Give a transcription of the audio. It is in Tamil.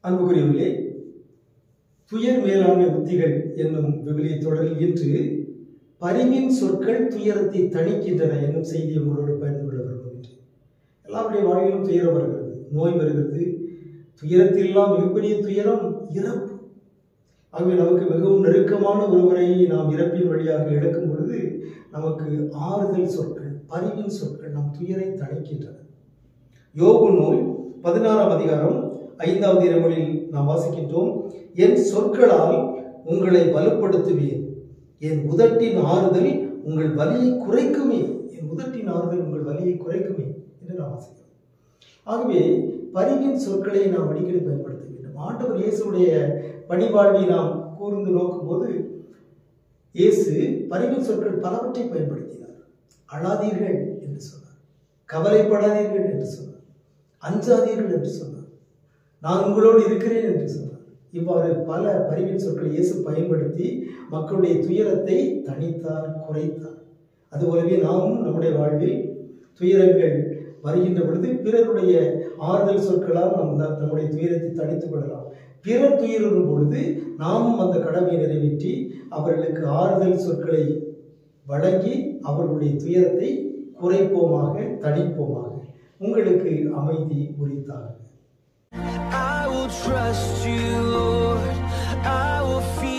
அன்புக்குரியவர்களே துயர் மேலாண்மை உத்திகள் என்னும் விவிலிய தொடரில் இன்று பரிவின் சொற்கள் துயரத்தை தணிக்கின்றன என்னும் செய்தியை உங்களோடு பகிர்ந்து கொள்ள விரும்புகின்றேன் எல்லாருடைய வாழ்விலும் துயரம் வருகிறது நோய் வருகிறது துயரத்திலெல்லாம் மிகப்பெரிய துயரம் இறப்பு ஆகவே நமக்கு மிகவும் நெருக்கமான ஒருவரை நாம் இறப்பின் வழியாக எடுக்கும் பொழுது நமக்கு ஆறுதல் சொற்கள் பரிவின் சொற்கள் நம் துயரை தணிக்கின்றன யோகு நூல் பதினாறாம் அதிகாரம் ஐந்தாவது இரவலில் நாம் வாசிக்கின்றோம் என் சொற்களால் உங்களை வலுப்படுத்துவேன் என் உதட்டின் ஆறுதல் உங்கள் வலியை குறைக்குமே என் உதட்டின் ஆறுதல் உங்கள் வலியை குறைக்குமே என்று நாம் வாசிக்கிறோம் ஆகவே பரிவின் சொற்களை நாம் அடிக்கடி பயன்படுத்த வேண்டும் ஆண்டவர் இயேசுடைய பணிவாழ்வை நாம் கூர்ந்து நோக்கும்போது இயேசு பரிவின் சொற்கள் பலவற்றை பயன்படுத்தினார் அழாதீர்கள் என்று சொன்னார் கவலைப்படாதீர்கள் என்று சொன்னார் அஞ்சாதீர்கள் என்று சொன்னார் நான் உங்களோடு இருக்கிறேன் என்று சொன்னார் இவ்வாறு பல பரிவின் சொற்களை இயேசு பயன்படுத்தி மக்களுடைய துயரத்தை தணித்தார் குறைத்தார் அதுபோலவே நாமும் நம்முடைய வாழ்வில் துயரங்கள் வருகின்ற பொழுது பிறருடைய ஆறுதல் சொற்களால் நம் நம்முடைய துயரத்தை தணித்துக் கொள்ளலாம் பிறர் துயரும் பொழுது நாமும் அந்த கடமையை நிறைவேற்றி அவர்களுக்கு ஆறுதல் சொற்களை வழங்கி அவர்களுடைய துயரத்தை குறைப்போமாக தணிப்போமாக உங்களுக்கு அமைதி உரித்தாக I will trust you, Lord. I will fear.